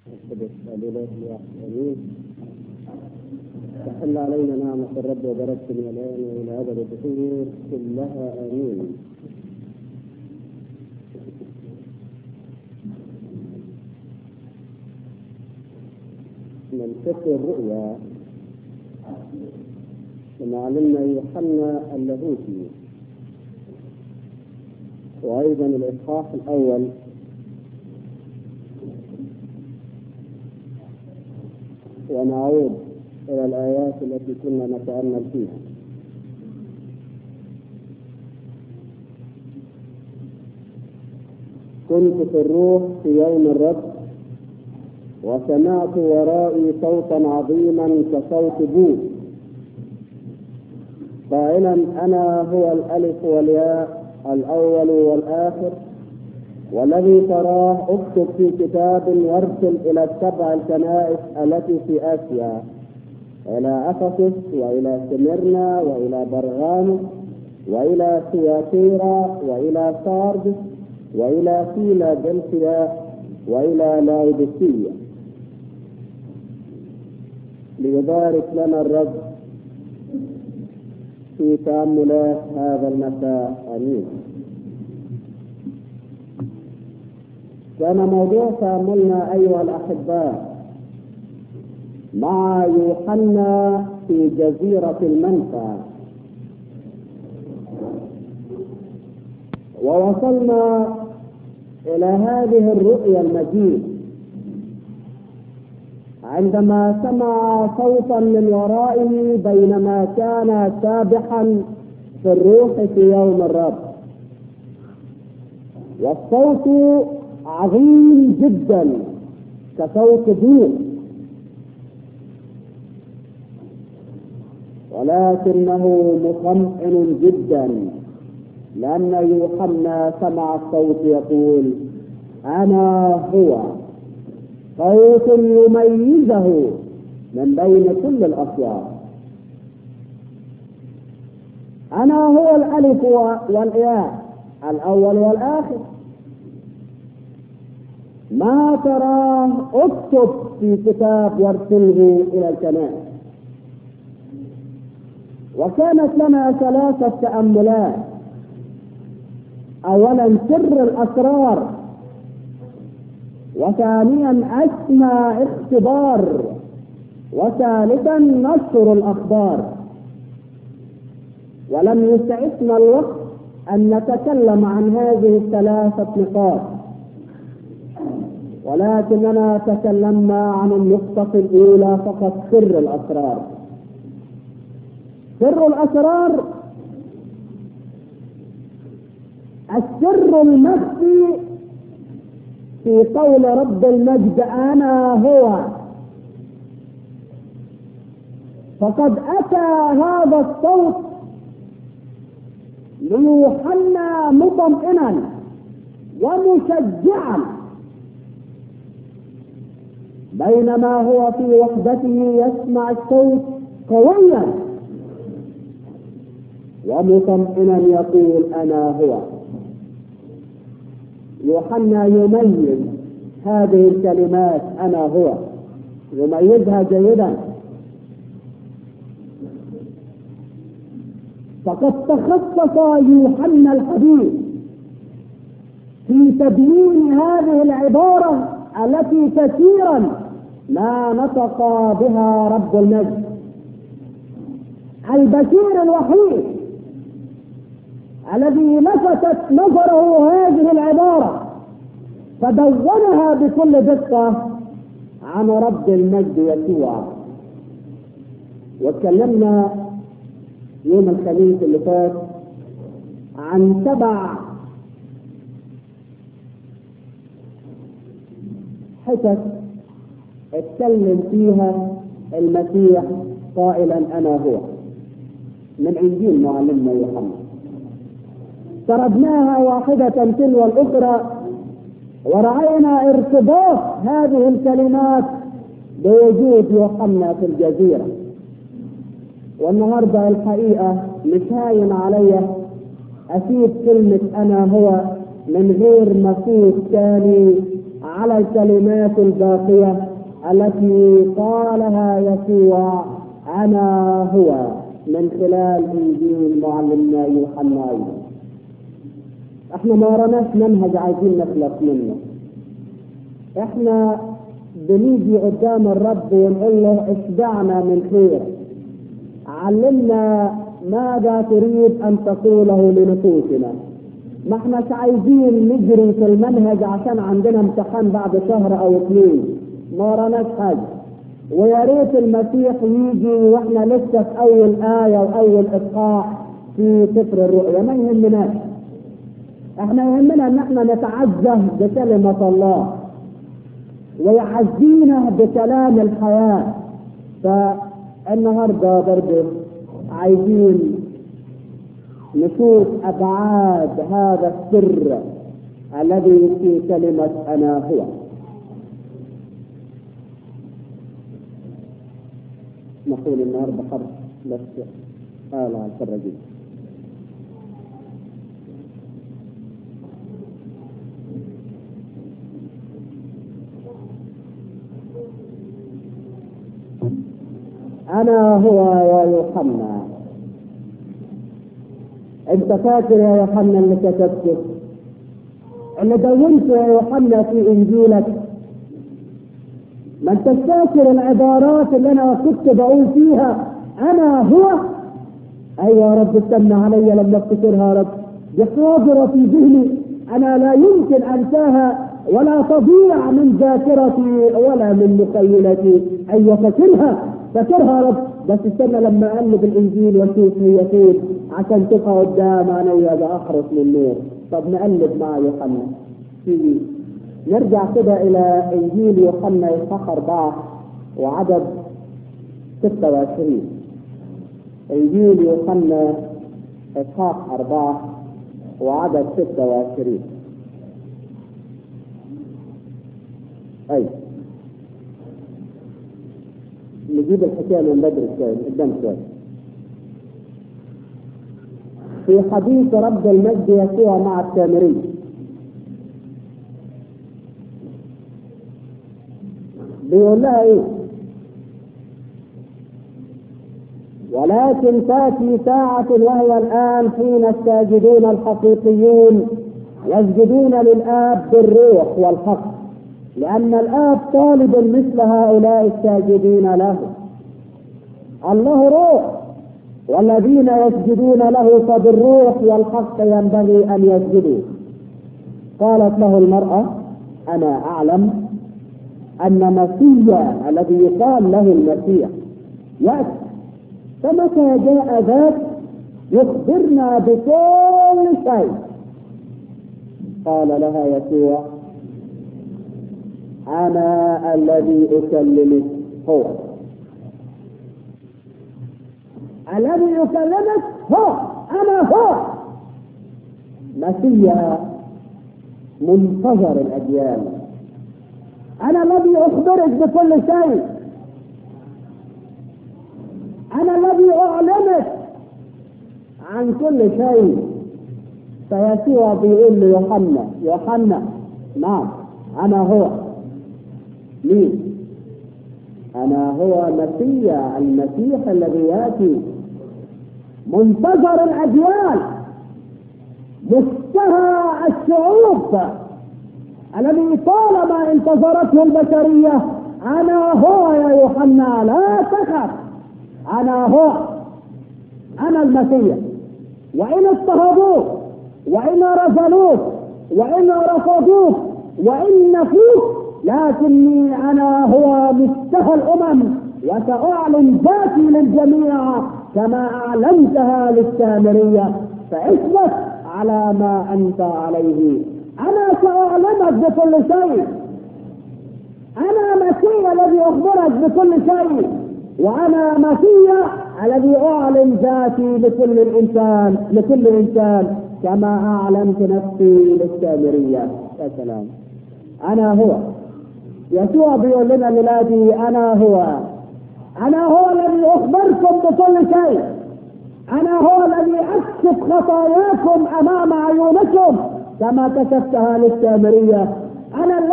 القدس الإله الواحد آمين تحل علينا نعمة الرب وبركتنا الآن وإلى أبد الدهور كلها آمين من سفر الرؤيا لمعلمنا يوحنا اللاهوتي وأيضا الإصحاح الأول ونعود إلى الآيات التي كنا نتأمل فيها كنت في الروح في يوم الرب وسمعت ورائي صوتا عظيما كصوت بوق قائلا انا هو الالف والياء الاول والاخر والذي تراه اكتب في كتاب وارسل الى السبع الكنائس التي في اسيا الى افسس والى سمرنا والى برغام والى سياتيرا والى ساردس والى فيلادلفيا والى لاوديكيه ليبارك لنا الرب في تأملات هذا المساء امين كان موضوع تأملنا أيها الأحباء مع يوحنا في جزيرة المنفى ووصلنا إلى هذه الرؤيا المجيد عندما سمع صوتا من ورائه بينما كان سابحا في الروح في يوم الرب والصوت عظيم جدا كصوت ضيق ولكنه مطمئن جدا لأن يوحنا سمع الصوت يقول أنا هو صوت يميزه من بين كل الأصوات أنا هو الألف والياء الأول والآخر ما تراه اكتب في كتاب وارسله إلى الكنائس وكانت لنا ثلاثة تأملات أولا سر الأسرار وثانيا أسمى اختبار وثالثا نشر الأخبار ولم يسعفنا الوقت أن نتكلم عن هذه الثلاثة نقاط ولكننا تكلمنا عن النقطة الأولى فقط سر الأسرار سر الأسرار السر المخفي في قول رب المجد انا هو فقد اتى هذا الصوت ليوحنا مطمئنا ومشجعا بينما هو في وحدته يسمع الصوت قويا ومطمئنا يقول انا هو يوحنا يميز هذه الكلمات انا هو يميزها جيدا فقد تخصص يوحنا الحبيب في تبيين هذه العباره التي كثيرا ما نطق بها رب المجد البشير الوحيد الذي لفتت نظره هذه العبارة فدونها بكل دقة عن رب المجد يسوع وتكلمنا يوم الخميس اللي فات عن سبع حتت اتكلم فيها المسيح قائلا انا هو من انجيل معلمنا يوحنا سردناها واحدة تلو الأخرى ورأينا ارتباط هذه الكلمات بوجود يوحنا في الجزيرة والنهاردة الحقيقة مش هاين علي أسيب كلمة أنا هو من غير ما أفوت تاني على الكلمات الباقية التي قالها يسوع أنا هو من خلال إنجيل معلمنا يوحنا أيضا احنا ما وراناش منهج عايزين نخلص منه احنا بنيجي قدام الرب ونقول له اشبعنا من خير علمنا ماذا تريد ان تقوله لنفوسنا ما احناش عايزين نجري في المنهج عشان عندنا امتحان بعد شهر او اثنين ما وراناش حاجه ويا ريت المسيح يجي واحنا لسه في اول ايه واول اصحاح في سفر الرؤيا ما يهمناش احنا يهمنا ان احنا نتعزى بكلمه الله ويعزينا بكلام الحياه فالنهارده برضه عايزين نشوف ابعاد هذا السر الذي في كلمه انا هو نقول النهارده حرف بس قال على الرجل انا هو يا يوحنا انت فاكر يا يوحنا اللي كتبته اللي دونته يا يوحنا في انجيلك ما انت فاكر العبارات اللي انا كنت بقول فيها انا هو ايوه يا رب استنى علي لما افتكرها يا رب دي حاضره في ذهني انا لا يمكن انساها ولا تضيع من ذاكرتي ولا من مخيلتي ايوه فاكرها فاكرها يا رب بس استنى لما اقلب الانجيل واشوف هي فين عشان تبقى قدام عينيا باحرص من النور طب نقلب مع يوحنا تيجي نرجع كده الى انجيل يوحنا اصحاح اربعه وعدد 26 انجيل يوحنا اصحاح اربعه وعدد 26 اي نجيب الحكايه من بدري شويه قدام شويه في حديث رب المجد يسوع مع السامري بيقول لها ايه ولكن تاتي ساعة وهي الآن حين الساجدون الحقيقيون يسجدون للآب بالروح والحق لأن الآب طالب مثل هؤلاء الساجدين له الله روح والذين يسجدون له فبالروح والحق ينبغي أن يسجدوا قالت له المرأة أنا أعلم أن مسيا الذي يقال له المسيح يأتي فمتى جاء ذاك يخبرنا بكل شيء قال لها يسوع أنا الذي أكلمك هو الذي أكلمك هو أنا هو مسيا منتظر الأجيال أنا الذي أخبرك بكل شيء أنا الذي أعلمك عن كل شيء فيسوع بيقول ليوحنا يوحنا نعم أنا هو مين؟ أنا هو مسيح المسيح الذي يأتي منتظر الأجيال مشتهى الشعوب الذي طالما انتظرته البشرية أنا هو يا يوحنا لا تخف أنا هو أنا المسيح وإن اضطهدوك وإن رزلوك وإن رفضوك وإن نفوك لكني أنا هو مشتهى الأمم وسأعلن ذاتي للجميع كما أعلنتها للسامرية فاثبت على ما أنت عليه أنا سأعلمك بكل شيء أنا مسيح الذي أخبرك بكل شيء وأنا مسيح الذي أعلن ذاتي لكل الإنسان لكل إنسان كما أعلنت نفسي للسامرية يا سلام أنا هو يسوع بيقول لنا ميلادي أنا هو أنا هو الذي أخبركم بكل شيء أنا هو الذي أكشف خطاياكم أمام عيونكم كما كشفتها للسامرية أنا الذي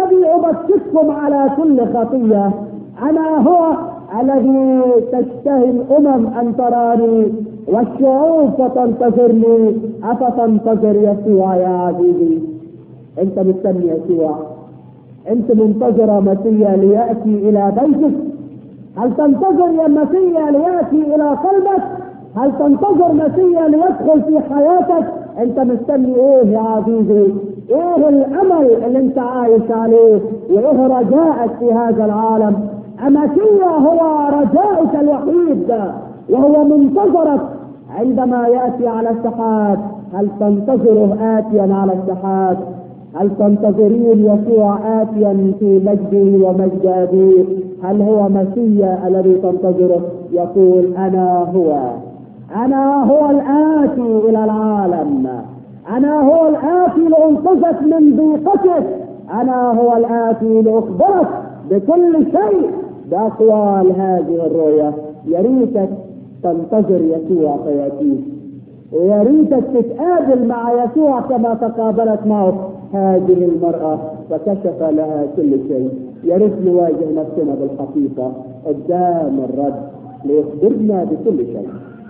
أبكتكم على كل خطية أنا هو الذي تشتهي الأمم أن تراني والشعوب فتنتظرني أفتنتظر يسوع يا عزيزي أنت مستني يسوع أنت منتظرة مسيا ليأتي إلى بيتك هل تنتظر يا مسيا ليأتي إلى قلبك هل تنتظر مسيا ليدخل في حياتك انت مستني ايه يا عزيزي ايه الامل اللي انت عايش عليه وايه رجائك في هذا العالم امسيا هو رجائك الوحيد وهو منتظرك عندما ياتي على السحاب هل تنتظره اتيا على السحاب هل تنتظرين يسوع آتيا في مجده ومجد أبيه هل هو مسيا الذي تنتظره يقول أنا هو أنا هو الآتي إلى العالم أنا هو الآتي لأنقذك من ضيقتك أنا هو الآتي لأخبرك بكل شيء بأقوال هذه الرؤيا يا ريتك تنتظر يسوع فيأتيك ويا ريتك تتقابل مع يسوع كما تقابلت معه هذه المرأة فكشف لها كل شيء يا ريت نواجه نفسنا بالحقيقة قدام الرب ليخبرنا بكل شيء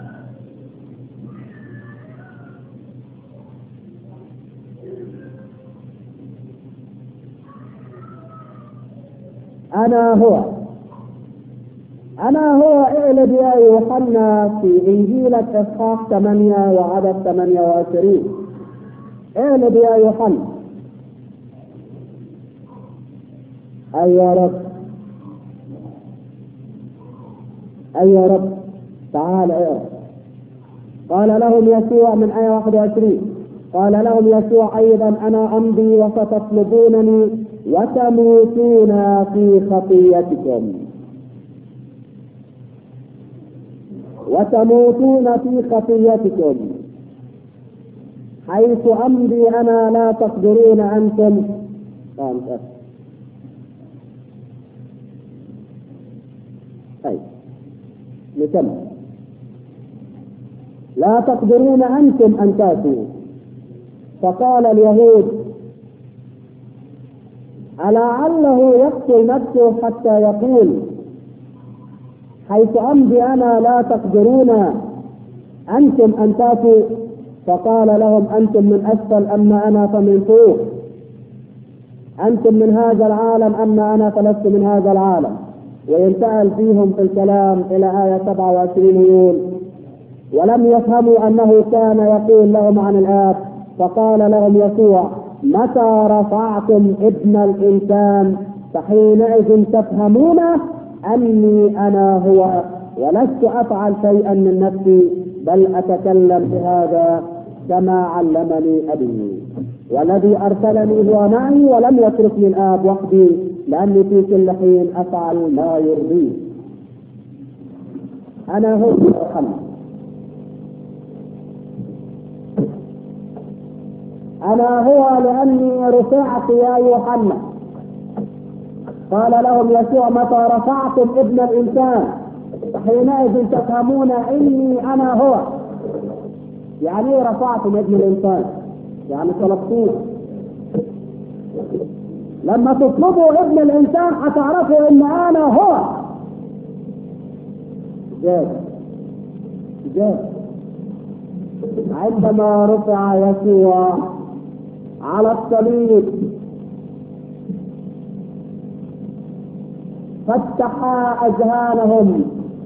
أنا هو أنا هو اقلب يا يوحنا في إنجيلك إصحاح 8 وعدد 28 اقلب يا يوحنا أي يا رب أي يا رب تعال اقرأ قال لهم يسوع من آية 21 قال لهم يسوع أيضا أنا أمضي وستطلبونني وتموتون في خطيتكم وتموتون في خطيتكم حيث أمضي أنا لا تقدرون أنتم طيب نكمل لا تقدرون أنتم أن تأتوا فقال اليهود ألعله يقتل نفسه حتى يقول حيث أمضي أنا لا تقدرون أنتم أن تأتوا فقال لهم أنتم من أسفل أما أنا فمن فوق أنتم من هذا العالم أما أنا فلست من هذا العالم وينتقل فيهم في الكلام إلى آية 27 يقول ولم يفهموا أنه كان يقول لهم عن الآب فقال لهم يسوع متى رفعتم ابن الإنسان فحينئذ تفهمون أني أنا هو ولست أفعل شيئا من نفسي بل أتكلم بهذا كما علمني أبي والذي أرسلني هو معي ولم يتركني الآب وحدي لأني في كل حين أفعل ما يرضيه أنا هو محمد أنا هو لأني رفعت يا يوحنا قال لهم يسوع متى رفعتم ابن الإنسان حينئذ تفهمون إني أنا هو يعني ايه رفعتم ابن الإنسان يعني طلبتوه لما تطلبوا ابن الإنسان هتعرفوا إن أنا هو جاد جاد عندما رفع يسوع على الصليب فتح اذهانهم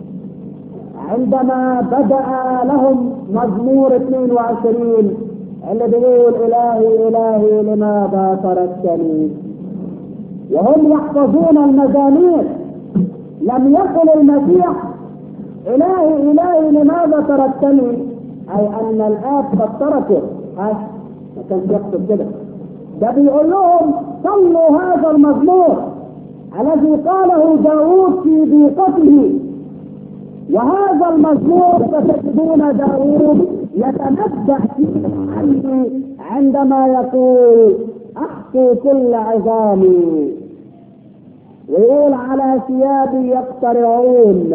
عندما بدا لهم مزمور 22 اللي بيقول الهي الهي لماذا تركتني وهم يحفظون المزامير لم يقل المسيح الهي الهي لماذا تركتني اي ان الاب قد تركه ما كانش يقصد كده ده بيقول لهم صلوا هذا المزمور الذي قاله داوود في ضيقته وهذا المزمور ستجدون داوود يتنبأ فيه عني عندما يقول احصوا كل عظامي ويقول على ثيابي يقترعون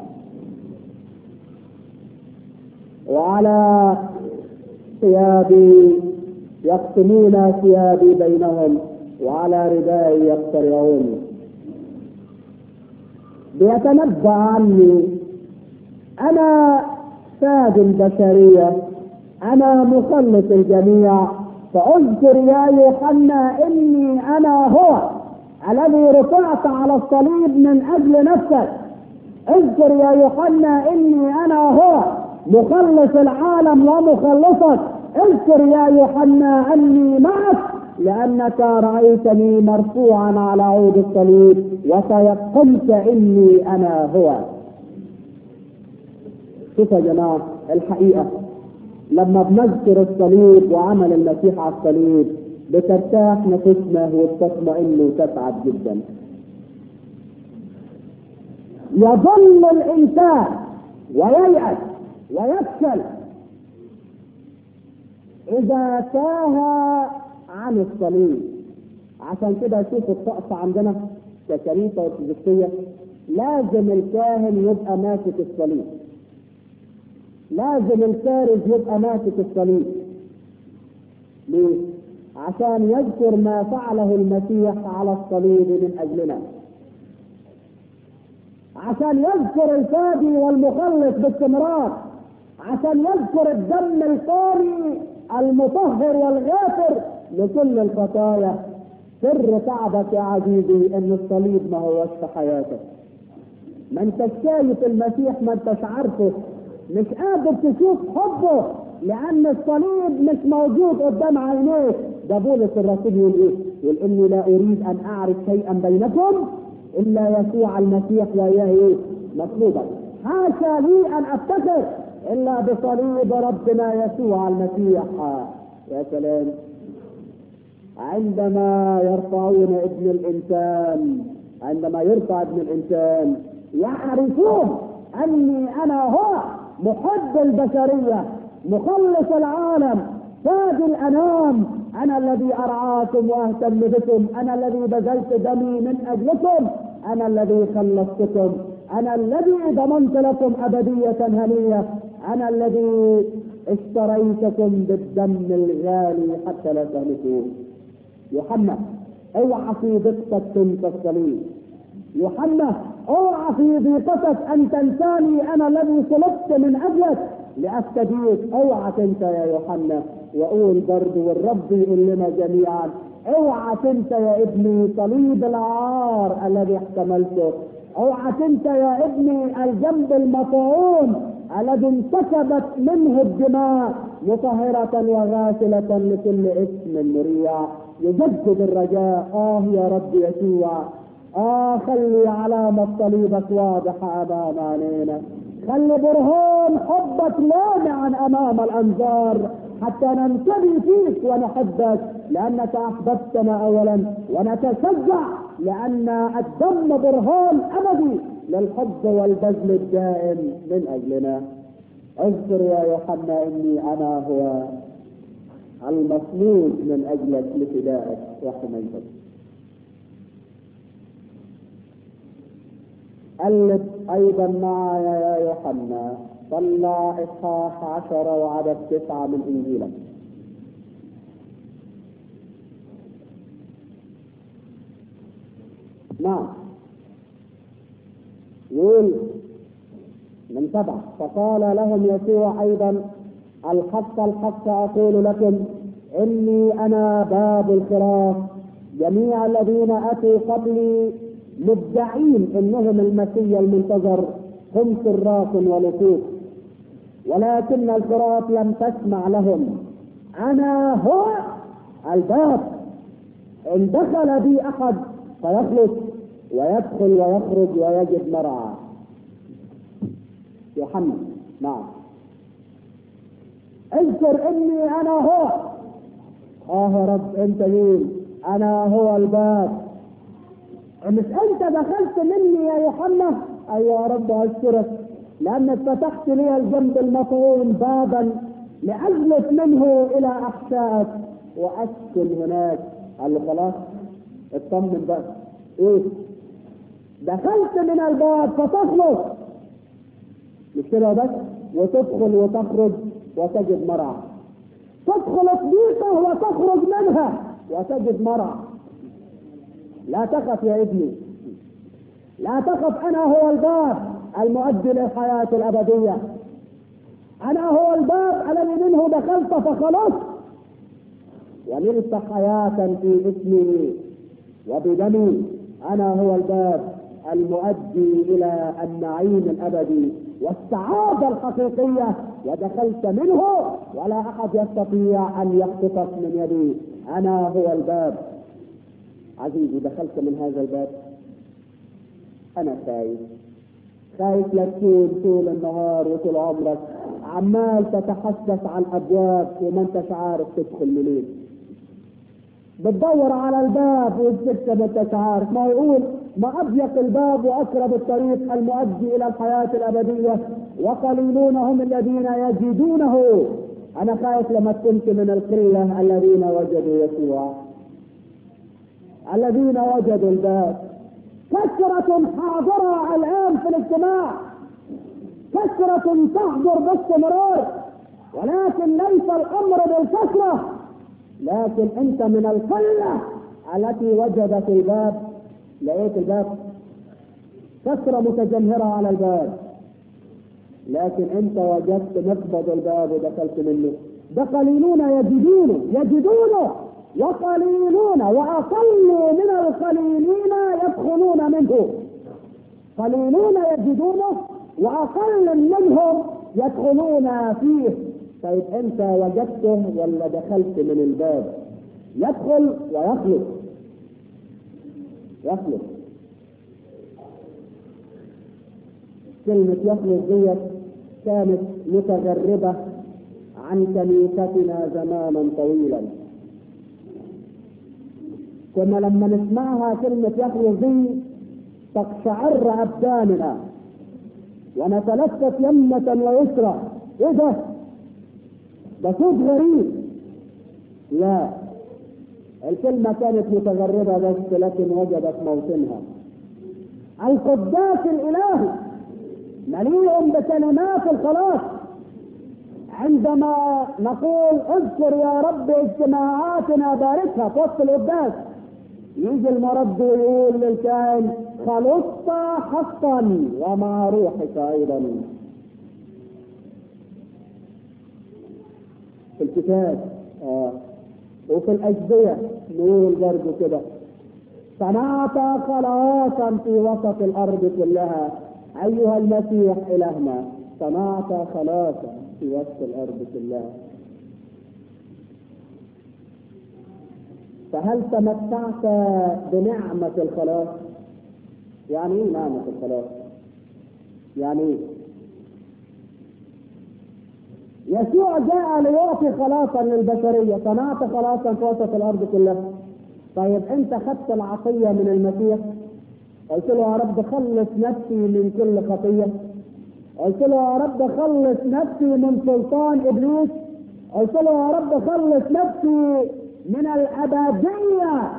وعلى ثيابي يقسمون ثيابي بينهم وعلى ردائي يقترعون بيتنبأ عني أنا ساد البشرية أنا مخلص الجميع فاذكر يا يوحنا إني أنا هو الذي رفعت على الصليب من أجل نفسك اذكر يا يوحنا إني أنا هو مخلص العالم ومخلصك اذكر يا يوحنا أني معك لأنك رأيتني مرفوعا على عود الصليب وتيقنت إني أنا هو شوف يا جماعة الحقيقة لما بنذكر الصليب وعمل المسيح على الصليب بترتاح نفسنا وتطمئن وتسعد جدا يظل الإنسان وييأس ويفشل إذا تاه عن الصليب عشان كده شوف الطقس عندنا كشريطة وارثوذكسية لازم الكاهن يبقى ماسك الصليب لازم الكارز يبقى ماسك الصليب ليه؟ عشان يذكر ما فعله المسيح على الصليب من اجلنا عشان يذكر الفادي والمخلص باستمرار عشان يذكر الدم الفاني المطهر والغافر لكل الخطايا سر تعبك يا عزيزي ان الصليب ما هوش في حياتك ما انتش شايف المسيح ما انتش عارفه مش قادر تشوف حبه لان الصليب مش موجود قدام عينيك ده بولس الرسول يقول ايه؟ يقول اني لا اريد ان اعرف شيئا بينكم الا يسوع المسيح واياه ايه؟ مطلوبا حاشا لي ان افتكر الا بصليب ربنا يسوع المسيح يا سلام عندما يرفعون ابن الانسان عندما يرفع ابن الانسان يعرفون اني انا هو محب البشريه مخلص العالم فاد الانام انا الذي ارعاكم واهتم بكم انا الذي بذلت دمي من اجلكم انا الذي خلصتكم انا الذي ضمنت لكم ابديه هنيه انا الذي اشتريتكم بالدم الغالي حتى لا تهلكوا يوحنا اوعى في ضيقتك تنسى الصليب يوحنا اوعى في ضيقتك ان تنساني انا الذي صلبت من اجلك لافتديك اوعى تنسى يا يوحنا واقول برضه والرب يقول لنا جميعا اوعى تنسى يا ابني صليب العار الذي احتملته اوعى تنسى يا ابني الجنب المطعون الذي انتسبت منه الدماء مطهرة وغاسلة لكل اسم مريع يجدد الرجاء اه يا رب يسوع اه خلي علامة صليبك واضحة امام عينينا خلي برهان حبك لامعا امام الانظار حتى ننتبه فيك ونحبك لانك احببتنا اولا ونتشجع لان الدم برهان ابدي للحب والبذل الدائم من اجلنا اذكر يا يوحنا اني انا هو المصلوب من اجلك لفدائك وحمايتك ألف أيضا معايا يا يوحنا طلع إصحاح عشرة وعدد تسعة من إنجيلك نعم يقول من سبعة فقال لهم يسوع أيضا الحق الحق أقول لكم إني أنا باب الخراف جميع الذين أتوا قبلي مدعين انهم المسيا المنتظر هم سراق ولصوص ولكن الخراف لم تسمع لهم انا هو الباب ان دخل بي احد فيخلص ويدخل ويخرج ويجد مرعى يوحنا نعم اذكر اني انا هو اه يا رب انت مين انا هو الباب مش انت دخلت مني يا يوحنا ايوه يا رب اشكرك لانك فتحت لي الجنب المطعون بابا لاجلس منه الى احشائك واسكن هناك قال له خلاص اطمن بقى ايه دخلت من الباب فتخلص مش كده بس وتدخل وتخرج وتجد مرعى تدخل صديقه وتخرج منها وتجد مرعى لا تخف يا ابني لا تخف انا هو الباب المؤدي للحياة الابدية انا هو الباب الذي منه دخلت فخلصت ونلت حياة في اسمي وبدمي انا هو الباب المؤدي الى النعيم الابدي والسعادة الحقيقية ودخلت منه ولا احد يستطيع ان يخطفك من يدي انا هو الباب عزيزي دخلت من هذا الباب انا خايف خايف لا تكون طول النهار وطول عمرك عمال تتحسس عن ابواب وما انتش عارف تدخل منين بتدور على الباب والسكه ما انتش عارف ما يقول ما اضيق الباب واقرب الطريق المؤدي الى الحياه الابديه وقليلون هم الذين يجدونه انا خايف لما كنت من القله الذين وجدوا يسوع الذين وجدوا الباب كثرة حاضرة الآن في الاجتماع كثرة تحضر باستمرار ولكن ليس الأمر بالكثرة لكن أنت من القلة التي وجدت الباب لقيت الباب كثرة متجمهرة على الباب لكن أنت وجدت مقبض الباب ودخلت منه ده قليلون يجدونه يجدونه وقليلون واقل من القليلين يدخلون منه قليلون يجدونه واقل منهم يدخلون فيه طيب انت وجدته ولا دخلت من الباب يدخل ويخلص يخلص كلمة يخلص ديت كانت متغربة عن كنيستنا زمانا طويلا كنا لما نسمعها كلمة يخلص دي تقشعر أبداننا ونتلفت يمة ويسرى إيه ده؟ ده صوت غريب لا الكلمة كانت متغربة بس لكن وجدت موطنها القداس الإلهي مليء بكلمات الخلاص عندما نقول اذكر يا رب اجتماعاتنا باركها في وسط القداس يجي المرد ويقول للكائن خلصت حقا ومع روحك ايضا في الكتاب آه. وفي الأجزية نقول برضه كده صنعت خلاصا في وسط الأرض كلها أيها المسيح إلهنا صنعت خلاصا في وسط الأرض كلها فهل تمتعت بنعمة الخلاص؟ يعني ايه نعمة الخلاص؟ يعني ايه؟ يسوع جاء ليعطي خلاصا للبشرية صنعت خلاصا في وسط الأرض كلها طيب أنت خدت العطية من المسيح قلت له يا رب خلص نفسي من كل خطية قلت له يا رب خلص نفسي من سلطان إبليس قلت له يا رب خلص نفسي من الأبدية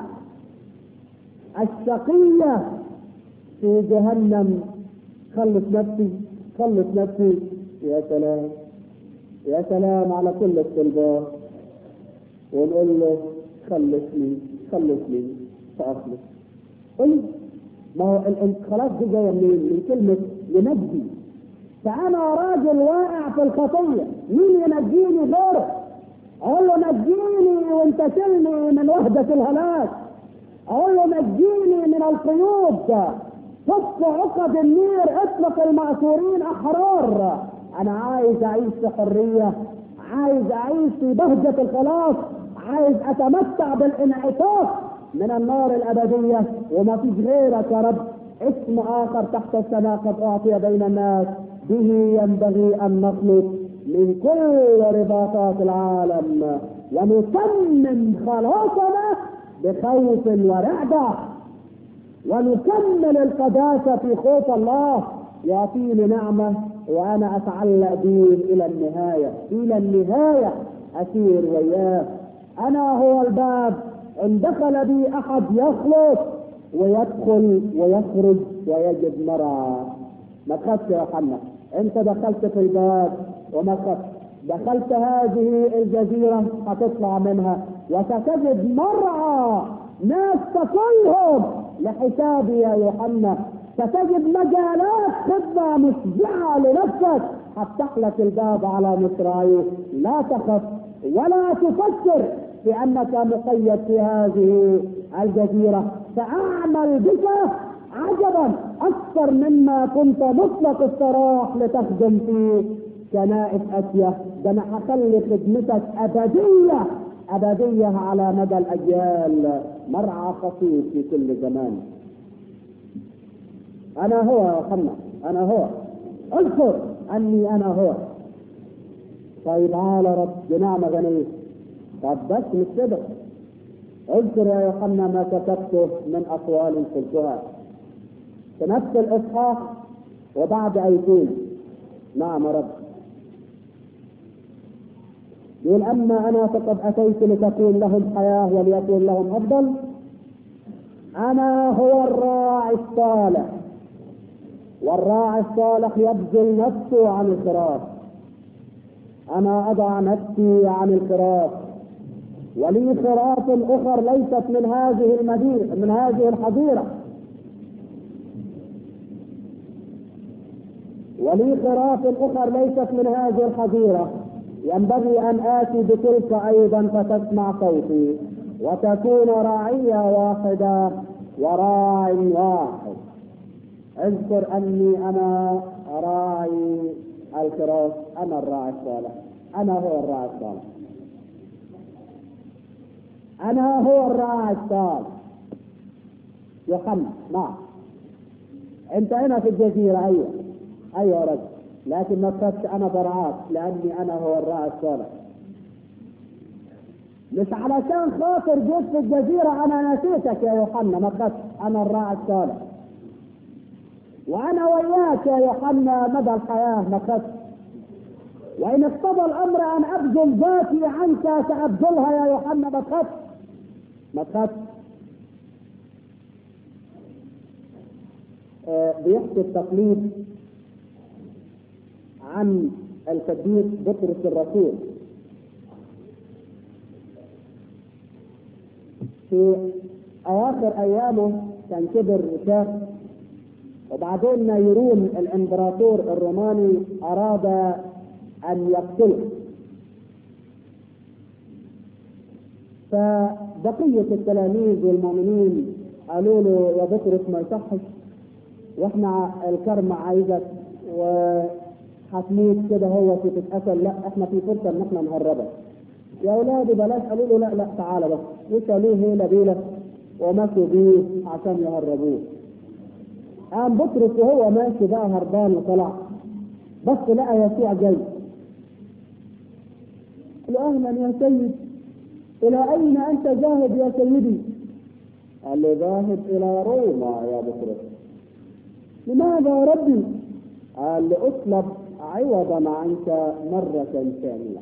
الشقية في جهنم خلص نفسي خلص نفسي يا سلام يا سلام على كل الطلبات ونقول له خلصني خلصني فأخلص قل ما هو خلاص دي جايه منين؟ من كلمة ينجي فأنا راجل واقع في الخطية مين ينجيني غيره؟ أقول له نجيني وانتشلني من وحدة الهلاك أقول له نجيني من القيود فك عقد النير اطلق المأسورين أحرار أنا عايز أعيش في حرية عايز أعيش في بهجة الخلاص عايز أتمتع بالانعطاف من النار الأبدية وما فيش غيرك يا رب اسم آخر تحت السماء قد أعطي بين الناس به ينبغي أن نخلص من كل رباطات العالم ونتمم خلاصنا بخوف ورعدة ونكمل القداسة في خوف الله يعطيني نعمة وأنا أتعلق به إلى النهاية إلى النهاية أسير وياه أنا هو الباب إن دخل بي أحد يخلص ويدخل ويخرج ويجد مرعى ما تخافش يا حنا أنت دخلت في الباب وما تخافش دخلت هذه الجزيرة هتطلع منها وستجد مرعى ناس تقلهم لحسابي يا يوحنا ستجد مجالات خدمة مشجعة لنفسك افتح لك الباب على مصراعيه لا تخف ولا تفكر بانك مقيد في هذه الجزيرة ساعمل بك عجبا اكثر مما كنت مطلق السراح لتخدم في كنائس اسيا ده انا هخلي خدمتك ابديه ابديه على مدى الاجيال مرعى خطير في كل زمان انا هو يا محمد انا هو اذكر اني انا هو طيب تعالى رب بنعمة غنية طب بس مش كده اذكر يا يوحنا ما كتبته من اقوال قلتها في نفس الاصحاح وبعد ايتين نعم يا رب يقول اما انا فقد اتيت لتكون لهم حياه وليكون لهم افضل انا هو الراعي الصالح والراعي الصالح يبذل نفسه عن الخراف انا اضع نفسي عن الخراف ولي خراف اخر ليست من هذه المدينه من هذه الحظيره ولي خراف اخر ليست من هذه الحظيره ينبغي ان اتي بتلك ايضا فتسمع صوتي وتكون راعيه واحده وراع واحد اذكر اني انا راعي الخراف انا الراعي الصالح انا هو الراعي الصالح انا هو الراعي الصالح يوحنا نعم انت هنا في الجزيره ايوه ايوه يا رجل لكن ما تخافش انا برعاك لاني انا هو الراعي الصالح مش علشان خاطر جيت في الجزيرة أنا نسيتك يا يوحنا ما تخافش أنا الراعي الصالح وأنا وياك يا يوحنا مدى الحياة ما تخافش وإن اقتضى الأمر أن أبذل ذاتي عنك سأبذلها يا يوحنا ما تخافش ما تخافش آه بيحكي التقليد عن القديس بطرس الرسول في اواخر ايامه كان كبر وشاف وبعدين نيرون الامبراطور الروماني اراد ان يقتله فبقية التلاميذ والمؤمنين قالوا له يا بطرس ما يصحش واحنا الكرم عايزك وهتموت كده هو في تتقتل لا احنا في فرصه ان احنا نهربك يا اولادي بلاش قالوا له لا لا تعالى بس وصلوه هيله بيله ومشوا بيه عشان يهربوه قام بطرس وهو ماشي بقى هربان وطلع بص لقى يسوع جاي قال له اهلا يا سيد الى اين انت ذاهب يا سيدي قال له ذاهب الى روما يا بطرس لماذا يا ربي قال لاطلب عوضا عنك مرة ثانية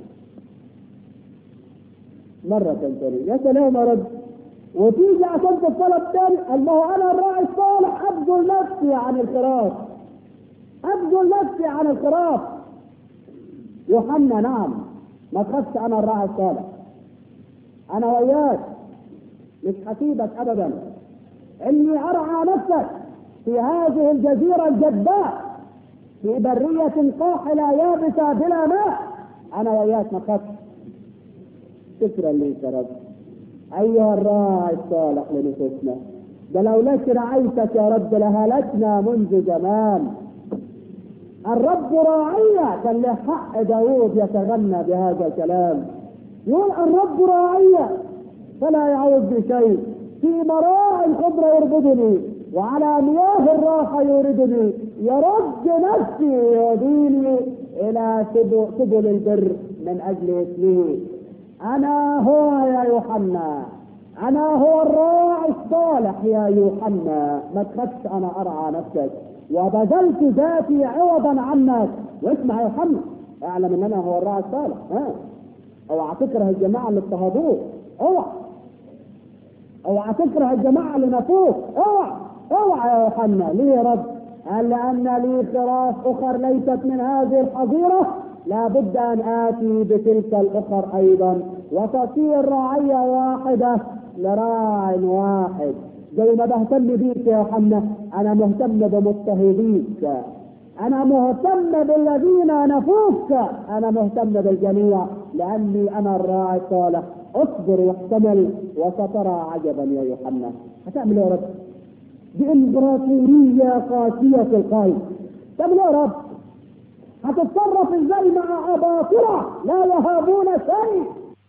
مرة ثانية يا سلام يا رب وتيجي عشان تطلب تاني قال ما هو انا الراعي الصالح ابذل نفسي عن الخراف ابذل نفسي عن الخراف يوحنا نعم ما تخافش انا الراعي الصالح انا وياك مش هسيبك ابدا اني ارعى نفسك في هذه الجزيرة الجداء في برية قاحلة يابسة بلا ماء انا وياك ما تخافش شكرا لك يا رب ايها الراعي الصالح لنفوسنا ده لولاك رعيتك يا رب لهلكنا منذ زمان الرب راعية كان له حق داوود يتغنى بهذا الكلام يقول الرب راعية فلا يعوز بشيء في مراع الخضرة يربدني وعلى مياه الراحة يوردني يرد نفسي يهديني إلى سبل البر من أجل اسمه أنا هو يا يوحنا أنا هو الراعي الصالح يا يوحنا ما تخافش أنا أرعى نفسك وبذلت ذاتي عوضا عنك واسمع يا يوحنا اعلم ان انا هو الراعي الصالح ها اوعى تكره الجماعه اللي اضطهدوك اوعى اوعى تكره الجماعه اللي نفوك اوعى اوعى يا يوحنا ليه يا رب؟ قال لان لي خراف اخر ليست من هذه الحظيره لابد ان اتي بتلك الاخر ايضا وتصير رعيه واحده لراع واحد زي ما بهتم بيك يا يوحنا انا مهتم بمضطهديك انا مهتم بالذين نفوك انا مهتم بالجميع لاني انا الراعي الصالح اصبر واحتمل وسترى عجبا يا يوحنا هتعمل ايه يا رب دي امبراطوريه قاسيه القلب تعمل ايه يا رب هتتصرف ازاي مع اباطره لا يهابون شيء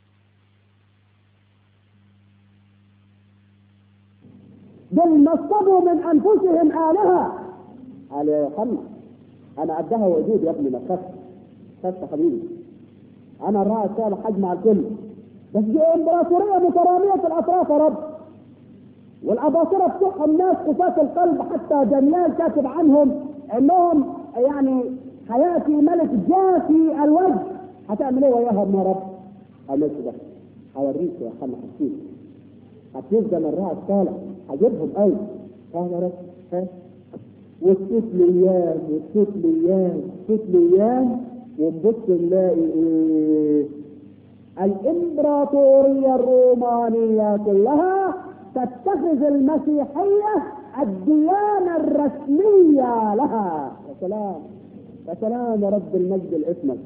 دول نصبوا من انفسهم الهه قال يا يوحنا انا قدها وجود يا ابني ما تخافش خفت يا حبيبي انا الراعي الصالح اجمع الكل بس دي امبراطوريه متراميه الاطراف يا رب والاباطره بتوعهم ناس قساة القلب حتى دانيال كاتب عنهم انهم يعني حياتي ملك جافي الوجه هتعمل ايه وياهم يا رب؟ عملت ده هوريك يا حنا حسيت هتنزل الراعي الصالح هجيبهم قوي قال يا رب ها وتشوف لي اياه وتشوف لي اياه وتشوف لي اياه ونبص نلاقي ايه الامبراطوريه الرومانيه كلها تتخذ المسيحيه الديانه الرسميه لها يا سلام يا سلام يا رب المجد الاسمك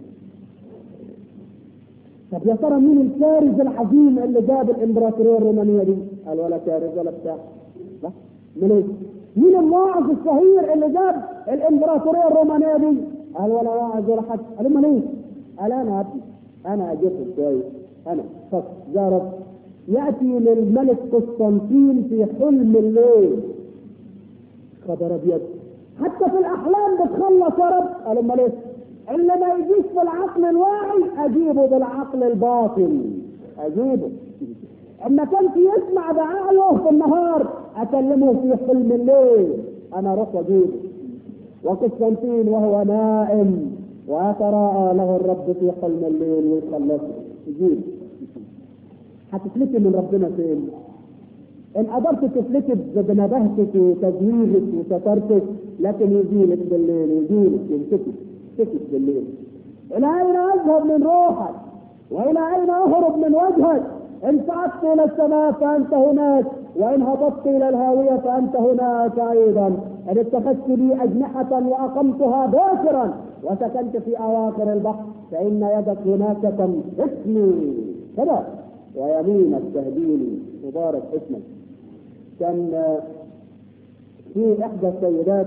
طب يا ترى مين الكارث العظيم اللي جاب الامبراطوريه الرومانيه دي؟ قال ولا كارث ولا بتاع لا من ايه؟ مين الواعظ الشهير اللي جاب الامبراطوريه الرومانيه دي؟ قال ولا واعظ ولا حد قال امال ايه؟ قال انا يا ابني انا اجيبهم كويس انا فقط يا رب ياتي للملك قسطنطين في حلم الليل خبر ابيض حتى في الاحلام بتخلص يا رب قال امال ايه؟ اللي ما يجيش في العقل الواعي اجيبه بالعقل الباطن اجيبه اما كانش يسمع بعقله في النهار اكلمه في حلم الليل انا اروح واجيبه وقسطنطين وهو نائم ويتراءى له الرب في حلم الليل ويخلصه يجيب هتفلتي من ربنا فين؟ ان قدرت تفلتي بنبهتك وتزويرك وسترتك لكن يجيلك بالليل يجيلك يمسكك يمسكك بالليل الى اين اذهب من روحك؟ والى اين اهرب من وجهك؟ ان صعدت الى السماء فانت هناك وان هبطت الى الهاويه فانت هناك ايضا ان اتخذت لي اجنحه واقمتها باكرا وسكنت في اواخر البحر فان يدك هناك تمسكني كذا ويمينك تهديني مبارك اسمك كان في احدى السيدات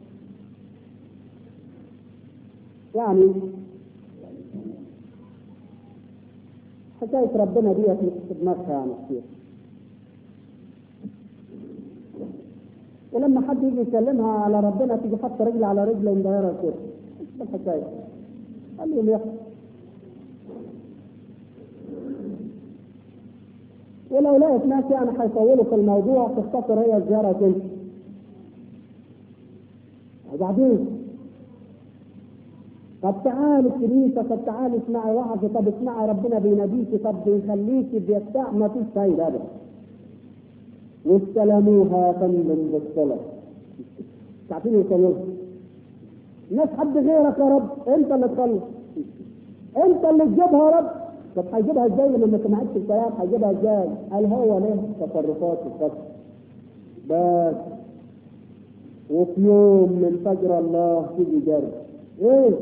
يعني حكاية ربنا ديت مش في دماغها يعني كتير ولما حد يجي يكلمها على ربنا تيجي حاطه رجل على رجل ومدايره كده ايش الحكايه؟ قال لي ليه؟ ولو لقيت ناس يعني هيطولوا في الموضوع تختصر هي الزياره تمشي. وبعدين طب تعالي الكنيسة طب تعالي اسمعي وعظ طب اسمعي ربنا بيناديكي طب بيخليكي بيبتاع ما فيش فايدة أبدا واستلموها يا فندم بالصلاة تعرفين يصلوها ناس حد غيرك يا رب انت اللي تصلي انت اللي تجيبها يا رب طب هيجيبها ازاي لما ما سمعتش الكلام هيجيبها ازاي؟ قال هو له تصرفات الفتح بس وفي يوم من فجر الله تيجي جرب ايه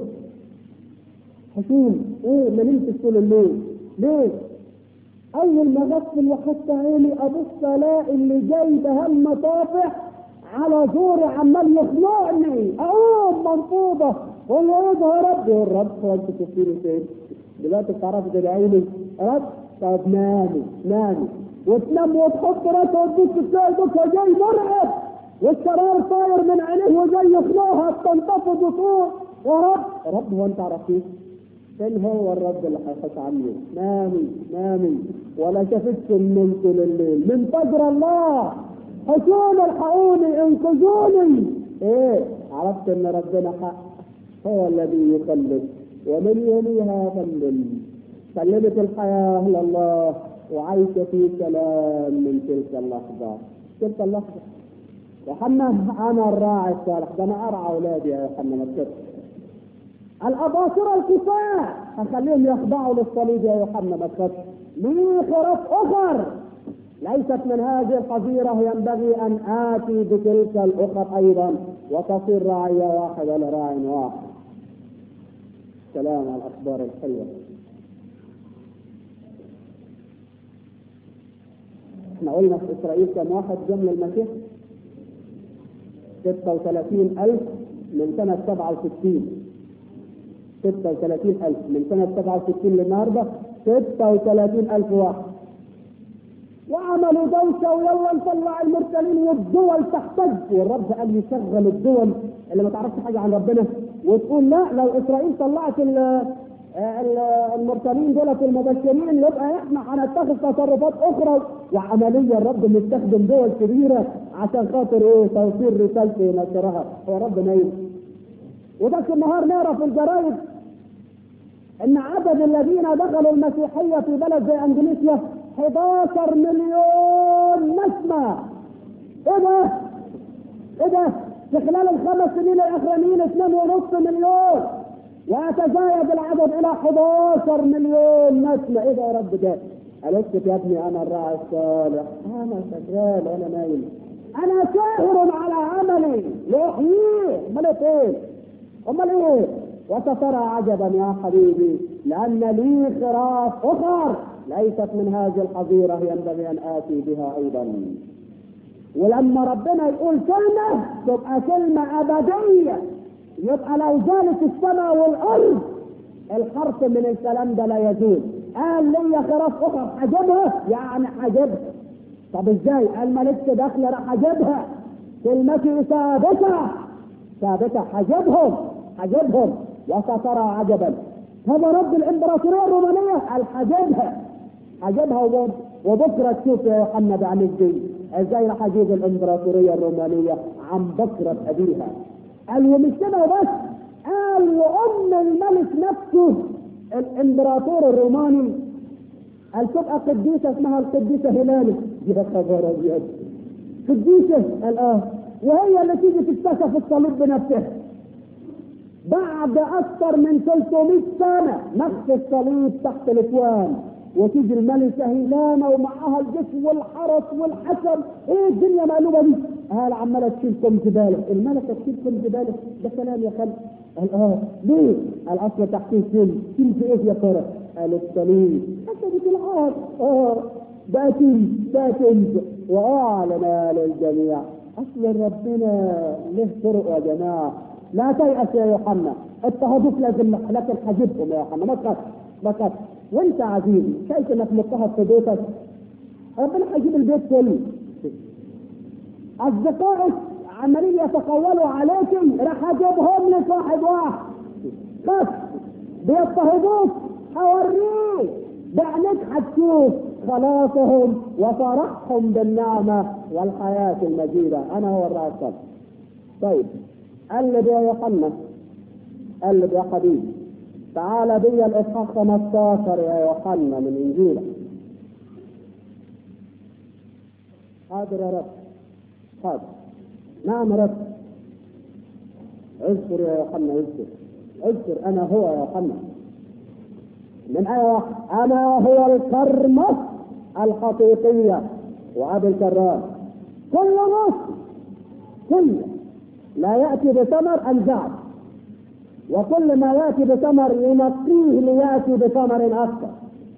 حكيم ايه ما نمتش طول الليل ليه اول ما غفل واخدت عيني ابص الاقي اللي جاي بهم طافح على زوري عمال يخنقني اقوم منفوضه اقول له ايه ده يا رب يا رب هو انت تفكيري فين دلوقتي بتعرفي تدعيني رب طب نامي نامي وتنام وتحط راسك وتبص تلاقي بكره جاي مرعب والشرار طاير من عينيه وجاي يخنقها تنتفض وتقول يا رب يا رب هو انت عرفتيه فين هو الرب اللي هيخاف عني نامي نامي ولا شفتش من طول الليل من فجر الله حصول الحقوني انقذوني ايه عرفت ان ربنا حق هو الذي يخلص ومن يليها فلن سلمت الحياة لله وعيش في سلام من تلك اللحظة تلك اللحظة يوحنا انا الراعي الصالح ده انا ارعى اولادي يا يوحنا ما تكتب الاباصرة الكفاء هخليهم يخضعوا للصليب يا يوحنا ما تخافش ليه خراف اخر ليست من هذه الحظيرة ينبغي أن آتي بتلك الأخر أيضا وتصير راعية واحدة لراع واحد سلام على الأخبار الحلوة احنا قلنا في إسرائيل كم واحد جمل المسيح 36 ألف من سنة 67 36 ألف من سنة 67 للنهاردة 36 ألف واحد وعملوا دوشة ويلا نطلع المرسلين والدول تحتج والرب قال يشغل الدول اللي ما تعرفش حاجة عن ربنا وتقول لا لو إسرائيل طلعت المرسلين دولت المبشرين يبقى احنا هنتخذ تصرفات اخرى وعمليا الرب مستخدم دول كبيره عشان خاطر ايه توصيل رسالته ونشرها هو رب نايم وده النهار نقرا في الجرايد ان عدد الذين دخلوا المسيحيه في بلد زي اندونيسيا 11 مليون نسمه ايه ده؟ ايه ده؟ في خلال الخمس سنين الاخرانيين 2.5 مليون ويتزايد العدد الى 11 مليون نسمة ايه ده يا رب ده قال اسكت يا ابني انا الراعي الصالح انا شغال انا نايم انا ساهر على عملي لاحييه امال ايه امال ايه وسترى عجبا يا حبيبي لان لي خراف اخر ليست من هذه الحظيره ينبغي ان اتي بها ايضا ولما ربنا يقول كلمه تبقى كلمه ابديه يبقى لو زالت السماء والارض الحرف من الكلام ده لا يزول قال لي خراف اخر حجبها يعني حجبها طب ازاي قال مالكش دخل راح حجبها كلمتي ثابته ثابته حجبهم حجبهم وسترى عجبا هذا رب الامبراطوريه الرومانيه قال حجبها حجبها وبكره تشوف يا يوحنا بعمل دي ازاي راح اجيب الامبراطوريه الرومانيه عن بكره ابيها قال ومش كده وبس قال وام الملك نفسه الامبراطور الروماني قال تبقى قديسه اسمها القديسه هلالة دي خبر ابيض قديسه قال اه وهي اللي تيجي تكتشف الصليب بنفسها بعد اكثر من 300 سنه نفس الصليب تحت الاكوان وتيجي الملكه هيلانا ومعها الجيش والحرس والحسن ايه الدنيا مقلوبه دي؟ قال عماله تشيلكم زباله الملكه تشيلكم زباله ده كلام يا خالد قال اه ليه؟ قال اصل تحتيه كل كل ايه يا ترى؟ قال الصليب حسبت العار اه ده كنز ده كنز واعلن للجميع اصل ربنا له طرق يا جماعه لا تيأس يا يوحنا اضطهدوك لازم لكن حجبهم يا يوحنا ما تخافش ما تخافش وانت عزيزي شايف انك مضطهد في بيتك ربنا هيجيب البيت كله اصدقائك عمالين يتقولوا عليكم راح اجيبهم لك واحد واحد بس بيضطهدوك هوريك بعينك هتشوف خلاصهم وفرحهم بالنعمة والحياة المجيدة أنا هو الرأي الصالح طيب قلب يا يوحنا قلب يا حبيبي تعال بي الإصحاح 15 يا يوحنا من إنجيلك حاضر يا رب حاضر نعم رب اذكر يا يوحنا اذكر اذكر انا هو يا يوحنا من آية واحد أنا هو الكرمة الحقيقية وأبي الكرام كل نص كل لا يأتي بثمر أنزعه وكل ما يأتي بثمر ينقيه ليأتي بثمر أكثر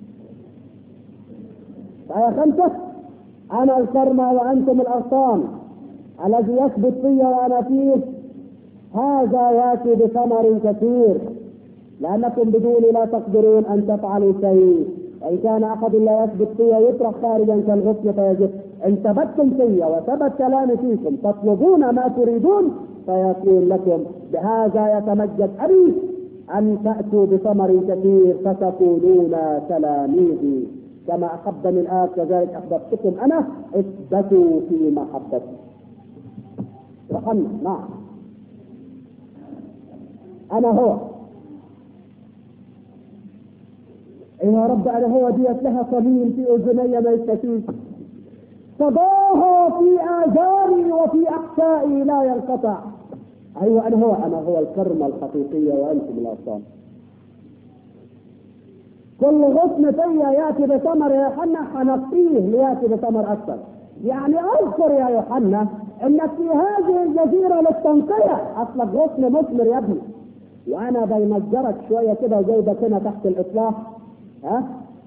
آية خمسة أنا الكرمة وأنتم الأغصان الذي يثبت في وأنا فيه هذا يأتي بثمر كثير لأنكم بدوني لا تقدرون أن تفعلوا شيء وإن كان أحد لا يثبت فيا يطرح خارجا كالغصن فيجب إن ثبتتم فيا وثبت كلامي فيكم تطلبون ما تريدون فيكون لكم بهذا يتمجد أبي أن تأتوا بثمر كثير فتكونون تلاميذي كما أحبني الآب كذلك أحببتكم أنا اثبتوا في محبتي رحمنا نعم أنا هو يا رب انا هو ديت لها صميم في اذني ما يستفيد صداها في اذاني وفي احشائي لا ينقطع ايوه انا هو انا هو الكرمه الحقيقيه وانتم الاصنام كل غصن فيا ياتي بثمر يا يوحنا حنقيه لياتي بثمر اكثر يعني اذكر يا يوحنا انك في هذه الجزيره للتنقيه اصلك غصن مثمر يا ابني وانا بينجرك شويه كده وجايبك هنا تحت الاطلاق ها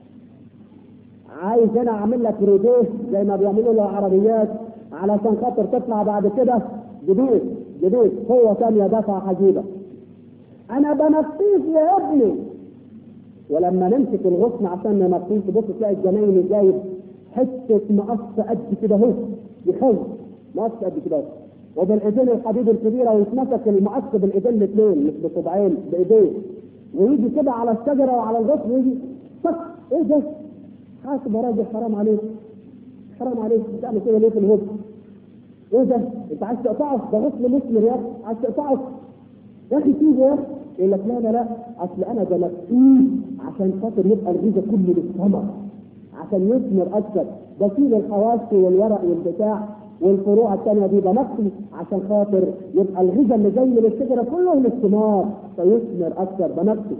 عايز انا اعمل لك ريديه زي ما بيعملوا له عربيات علشان خاطر تطلع بعد كده جديد جديد قوه ثانيه دفعه عجيبه انا بنقيك يا ابني ولما نمسك الغصن عشان ننقيه تبص تلاقي الجنايني جايب حته مقص قد كده اهو يخوف مقص قد كده اهو وبالايدين الحديد الكبيره ويتمسك المقص بالايدين الاثنين مش بصبعين بايديه ويجي كده على الشجره وعلى الغصن ويجي طق ايه ده؟ حاسب يا راجل حرام عليك حرام عليك بتعمل كده ليه في الغصن؟ ايه ده؟ انت عايز تقطعه ده غصن مثمر يا اخي عايز تقطعه يا اخي سيبه يا اخي يقول لك لا لا لا اصل انا بنقيه عشان خاطر يبقى الغذاء كله للثمر عشان يثمر اكثر بشيل الحواشي والورق والبتاع والفروع الثانيه دي بنقي عشان خاطر يبقى الغذاء اللي جاي من الشجره كله للثمار فيثمر اكثر بنقي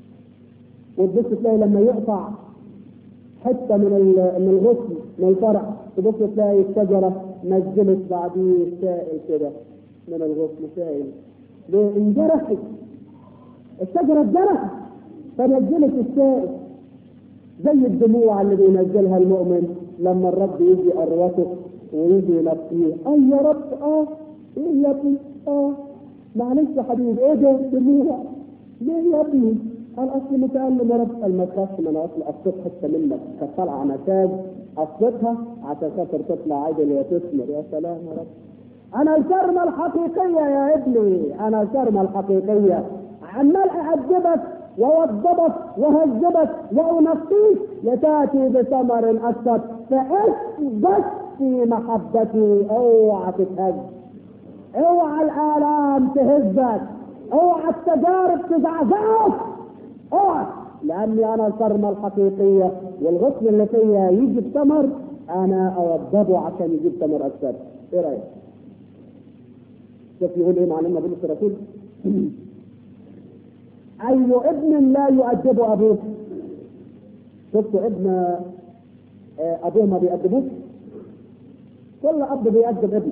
وتبص تلاقي لما يقطع حته من من الغصن من الفرع تبص تلاقي الشجره نزلت بعديه سائل كده من الغصن سائل ليه؟ انجرحت الشجره اتجرحت فنزلت السائل زي الدموع اللي بينزلها المؤمن لما الرب يجي قروته ويجي ينقيه اه يا رب اه ايه يا ابني اه معلش يا حبيبي ايه ده دموع ليه يا ابني قال اصل متألم يا رب قال ما تخافش ما انا اصل قصيت حته منك كانت طالعه نتاج قصيتها عشان خاطر تطلع عدل وتثمر يا سلام يا رب انا الكرمه الحقيقيه يا ابني انا الكرمه الحقيقيه عمال اعذبك ووضبك وهذبك وانقيك لتاتي بثمر اكثر فاثبت في محبتي اوعى تتهز اوعى الالام تهزك اوعى التجارب تزعزعك اوعى لاني انا الكرمه الحقيقيه والغصن اللي فيا يجيب ثمر انا اوضبه عشان يجيب ثمر اكثر ايه رايك؟ شوف يقول ايه معلمنا بولس الرسول اي ابن لا يؤدب ابوه شفت ابن ابوه ما بيأدبوش كل اب بيأدب ابنه